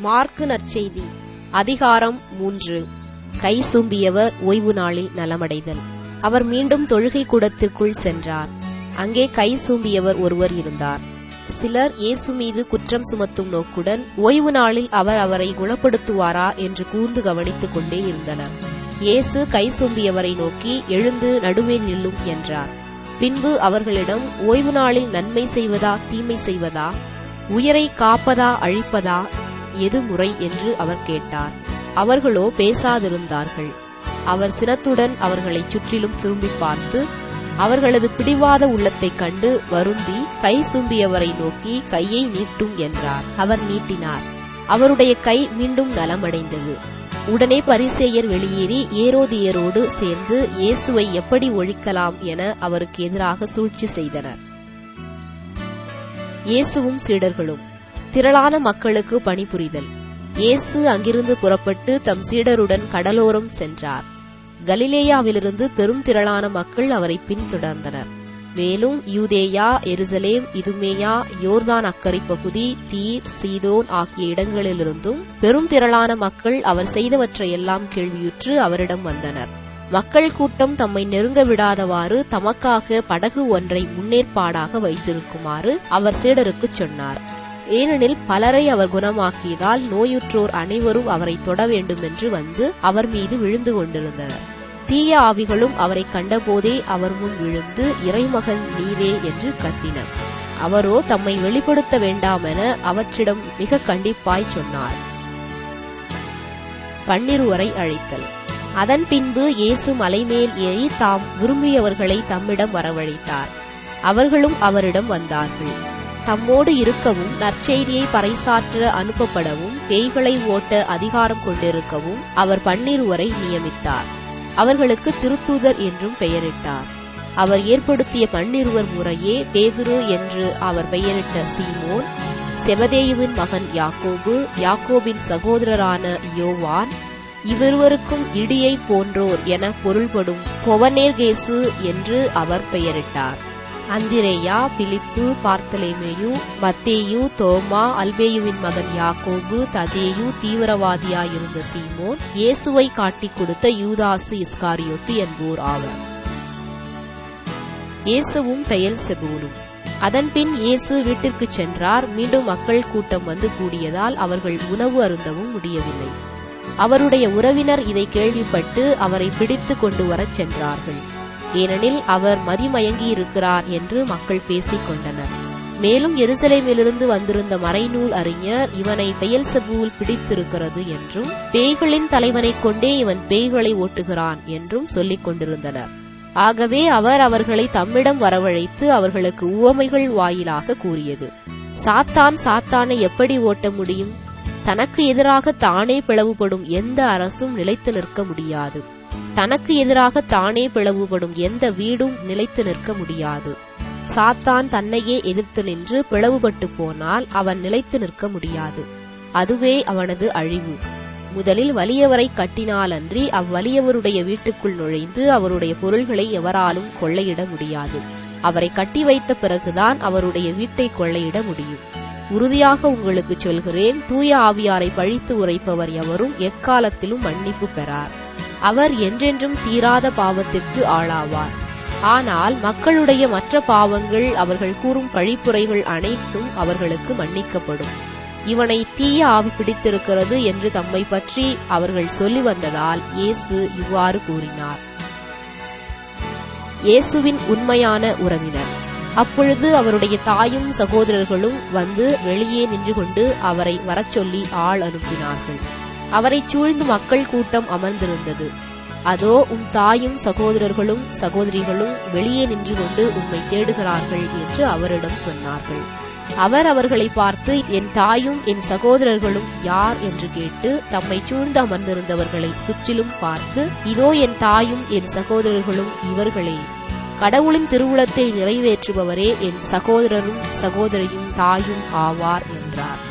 mark நற்செய்தி அதிகாரம் மூன்று கை சூம்பியவர் ஓய்வு நாளில் நலமடைதல் அவர் மீண்டும் தொழுகை கூடத்திற்குள் சென்றார் அங்கே கை சூம்பியவர் ஒருவர் இருந்தார் சிலர் இயேசு மீது குற்றம் சுமத்தும் நோக்குடன் ஓய்வு நாளில் அவர் அவரை குணப்படுத்துவாரா என்று கூர்ந்து கவனித்துக் கொண்டே இருந்தனர் இயேசு கை சூம்பியவரை நோக்கி எழுந்து நடுவே நில்லும் என்றார் பின்பு அவர்களிடம் ஓய்வு நாளில் நன்மை செய்வதா தீமை செய்வதா உயிரை காப்பதா அழிப்பதா எது முறை என்று அவர் கேட்டார் அவர்களோ பேசாதிருந்தார்கள் அவர் சினத்துடன் அவர்களைச் சுற்றிலும் திரும்பி பார்த்து அவர்களது பிடிவாத உள்ளத்தைக் கண்டு வருந்தி கை சூம்பியவரை நோக்கி கையை நீட்டும் என்றார் அவர் நீட்டினார் அவருடைய கை மீண்டும் நலமடைந்தது உடனே பரிசேயர் வெளியேறி ஏரோதியரோடு சேர்ந்து இயேசுவை எப்படி ஒழிக்கலாம் என அவருக்கு எதிராக சூழ்ச்சி செய்தனர் இயேசுவும் சீடர்களும் திரளான மக்களுக்கு பணிபுரிதல் இயேசு அங்கிருந்து புறப்பட்டு தம் சீடருடன் கடலோரம் சென்றார் கலிலேயாவிலிருந்து பெரும் திரளான மக்கள் அவரை பின்தொடர்ந்தனர் மேலும் யூதேயா எருசலேம் இதுமேயா யோர்தான் அக்கறை பகுதி தீர் சீதோன் ஆகிய இடங்களிலிருந்தும் பெரும் திரளான மக்கள் அவர் செய்தவற்றையெல்லாம் கேள்வியுற்று அவரிடம் வந்தனர் மக்கள் கூட்டம் தம்மை நெருங்க விடாதவாறு தமக்காக படகு ஒன்றை முன்னேற்பாடாக வைத்திருக்குமாறு அவர் சீடருக்குச் சொன்னார் ஏனெனில் பலரை அவர் குணமாக்கியதால் நோயுற்றோர் அனைவரும் அவரை தொட வேண்டுமென்று வந்து அவர் மீது விழுந்து கொண்டிருந்தனர் தீய ஆவிகளும் அவரை கண்டபோதே அவர் முன் விழுந்து இறைமகன் நீரே என்று கத்தினர் அவரோ தம்மை வெளிப்படுத்த வேண்டாமென அவற்றிடம் மிக கண்டிப்பாய் சொன்னார் பன்னிருவரை அழைத்தல் அதன் பின்பு இயேசு மலைமேல் ஏறி தாம் விரும்பியவர்களை தம்மிடம் வரவழைத்தார் அவர்களும் அவரிடம் வந்தார்கள் தம்மோடு இருக்கவும் நற்செய்தியை பறைசாற்ற அனுப்பப்படவும் பேய்களை ஓட்ட அதிகாரம் கொண்டிருக்கவும் அவர் பன்னிருவரை நியமித்தார் அவர்களுக்கு திருத்தூதர் என்றும் பெயரிட்டார் அவர் ஏற்படுத்திய பன்னிருவர் முறையே பேதுரு என்று அவர் பெயரிட்ட சீமோன் செபதேயுவின் மகன் யாக்கோபு யாக்கோபின் சகோதரரான யோவான் இவ்விருவருக்கும் இடியை போன்றோர் என பொருள்படும் பொவனேர்கேசு என்று அவர் பெயரிட்டார் அந்திரேயா பிலிப்பு பார்த்தலேமேயு மத்தேயு தோமா அல்பேயுவின் மகன் யாக்கோபு ததேயு தீவிரவாதியாயிருந்த சீமோன் இயேசுவை காட்டிக் கொடுத்த யூதாசு இஸ்காரியோத்து என்போர் ஆவர் இயேசுவும் பெயல் செபூலும் அதன்பின் இயேசு வீட்டிற்குச் சென்றார் மீண்டும் மக்கள் கூட்டம் வந்து கூடியதால் அவர்கள் உணவு அருந்தவும் முடியவில்லை அவருடைய உறவினர் இதை கேள்விப்பட்டு அவரை பிடித்து கொண்டு வரச் சென்றார்கள் ஏனெனில் அவர் மதிமயங்கியிருக்கிறார் என்று மக்கள் பேசிக் கொண்டனர் மேலும் எருசலேமிலிருந்து வந்திருந்த மறைநூல் அறிஞர் இவனை பெயல் செபூல் பிடித்திருக்கிறது என்றும் பேய்களின் தலைவனைக் கொண்டே இவன் பேய்களை ஓட்டுகிறான் என்றும் சொல்லிக் கொண்டிருந்தனர் ஆகவே அவர் அவர்களை தம்மிடம் வரவழைத்து அவர்களுக்கு உவமைகள் வாயிலாக கூறியது சாத்தான் சாத்தானை எப்படி ஓட்ட முடியும் தனக்கு எதிராக தானே பிளவுபடும் எந்த அரசும் நிலைத்து நிற்க முடியாது தனக்கு எதிராக தானே பிளவுபடும் எந்த வீடும் நிலைத்து நிற்க முடியாது சாத்தான் தன்னையே எதிர்த்து நின்று பிளவுபட்டு போனால் அவன் நிலைத்து நிற்க முடியாது அதுவே அவனது அழிவு முதலில் வலியவரை கட்டினாலன்றி அவ்வலியவருடைய வீட்டுக்குள் நுழைந்து அவருடைய பொருள்களை எவராலும் கொள்ளையிட முடியாது அவரை கட்டி வைத்த பிறகுதான் அவருடைய வீட்டை கொள்ளையிட முடியும் உறுதியாக உங்களுக்கு சொல்கிறேன் தூய ஆவியாரை பழித்து உரைப்பவர் எவரும் எக்காலத்திலும் மன்னிப்பு பெறார் அவர் என்றென்றும் தீராத பாவத்திற்கு ஆளாவார் ஆனால் மக்களுடைய மற்ற பாவங்கள் அவர்கள் கூறும் பழிப்புரைகள் அனைத்தும் அவர்களுக்கு மன்னிக்கப்படும் இவனை தீய ஆவி பிடித்திருக்கிறது என்று தம்மை பற்றி அவர்கள் சொல்லி வந்ததால் இயேசு இவ்வாறு கூறினார் இயேசுவின் உண்மையான உறவினர் அப்பொழுது அவருடைய தாயும் சகோதரர்களும் வந்து வெளியே நின்று கொண்டு அவரை வரச் சொல்லி ஆள் அனுப்பினார்கள் அவரைச் சூழ்ந்து மக்கள் கூட்டம் அமர்ந்திருந்தது அதோ உம் தாயும் சகோதரர்களும் சகோதரிகளும் வெளியே நின்று கொண்டு உம்மை தேடுகிறார்கள் என்று அவரிடம் சொன்னார்கள் அவர் அவர்களை பார்த்து என் தாயும் என் சகோதரர்களும் யார் என்று கேட்டு தம்மை சூழ்ந்து அமர்ந்திருந்தவர்களை சுற்றிலும் பார்த்து இதோ என் தாயும் என் சகோதரர்களும் இவர்களே கடவுளின் திருவுளத்தை நிறைவேற்றுபவரே என் சகோதரரும் சகோதரியும் தாயும் ஆவார் என்றார்